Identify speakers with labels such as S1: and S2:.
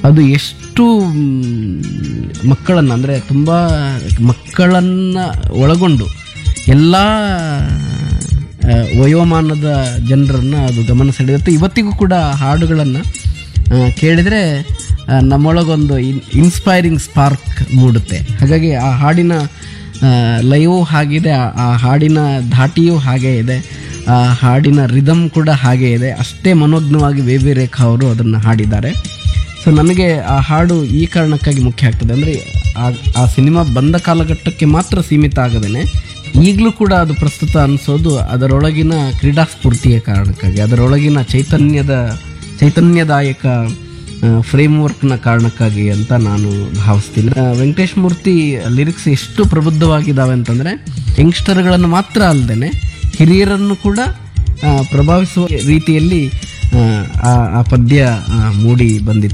S1: ಅದು ಎಷ್ಟು ಮಕ್ಕಳನ್ನು ಅಂದರೆ ತುಂಬ ಮಕ್ಕಳನ್ನು ಒಳಗೊಂಡು ಎಲ್ಲ ಆ, ವಯೋಮಾನದ ಜನರನ್ನು ಅದು ಗಮನ ಸೆಳೆಯುತ್ತೆ ಇವತ್ತಿಗೂ ಕೂಡ ಹಾಡುಗಳನ್ನು ಕೇಳಿದರೆ ಆ, ನಮ್ಮೊಳಗೊಂದು ಇನ್ ಇನ್ಸ್ಪೈರಿಂಗ್ ಸ್ಪಾರ್ಕ್ ಮೂಡುತ್ತೆ ಹಾಗಾಗಿ ಆ ಹಾಡಿನ ಲೈವು ಹಾಗಿದೆ ಆ- ಆ ಹಾಡಿನ ಧಾಟಿಯೂ ಹಾಗೇ ಇದೆ ಆ ಹಾಡಿನ ರಿದಮ್ ಕೂಡ ಹಾಗೇ ಇದೆ ಅಷ್ಟೇ ಮನೋಜ್ಞವಾಗಿ ವಿ ವಿ ರೇಖಾ ಅವರು ಅದನ್ನು ಹಾಡಿದ್ದಾರೆ ಸೊ ನನಗೆ ಆ ಹಾಡು ಈ ಕಾರಣಕ್ಕಾಗಿ ಮುಖ್ಯ ಆಗ್ತದೆ ಅಂದರೆ ಆ ಆ ಸಿನಿಮಾ ಬಂದ ಕಾಲಘಟ್ಟಕ್ಕೆ ಮಾತ್ರ ಸೀಮಿತ ಆಗದೇನೆ ಈಗಲೂ ಕೂಡ ಅದು ಪ್ರಸ್ತುತ ಅನಿಸೋದು ಅದರೊಳಗಿನ ಕ್ರೀಡಾ ಸ್ಫೂರ್ತಿಯ ಕಾರಣಕ್ಕಾಗಿ ಅದರೊಳಗಿನ ಚೈತನ್ಯದ ಚೈತನ್ಯದಾಯಕ ಫ್ರೇಮ್ ವರ್ಕ್ನ ಕಾರಣಕ್ಕಾಗಿ ಅಂತ ನಾನು ಭಾವಿಸ್ತೀನಿ ಆ, ವೆಂಕಟೇಶ್ ಮೂರ್ತಿ ಲಿರಿಕ್ಸ್ ಎಷ್ಟು ಪ್ರಬುದ್ಧವಾಗಿದ್ದಾವೆ ಅಂತಂದರೆ ಯಂಗ್ಸ್ಟರ್ಗಳನ್ನು ಮಾತ್ರ ಅಲ್ಲದೆ ಹಿರಿಯರನ್ನು ಕೂಡ ಆ, ಪ್ರಭಾವಿಸುವ ರೀತಿಯಲ್ಲಿ ಆ, ಆ ಆ ಪದ್ಯ ಆ, ಮೂಡಿ ಬಂದಿತ್ತು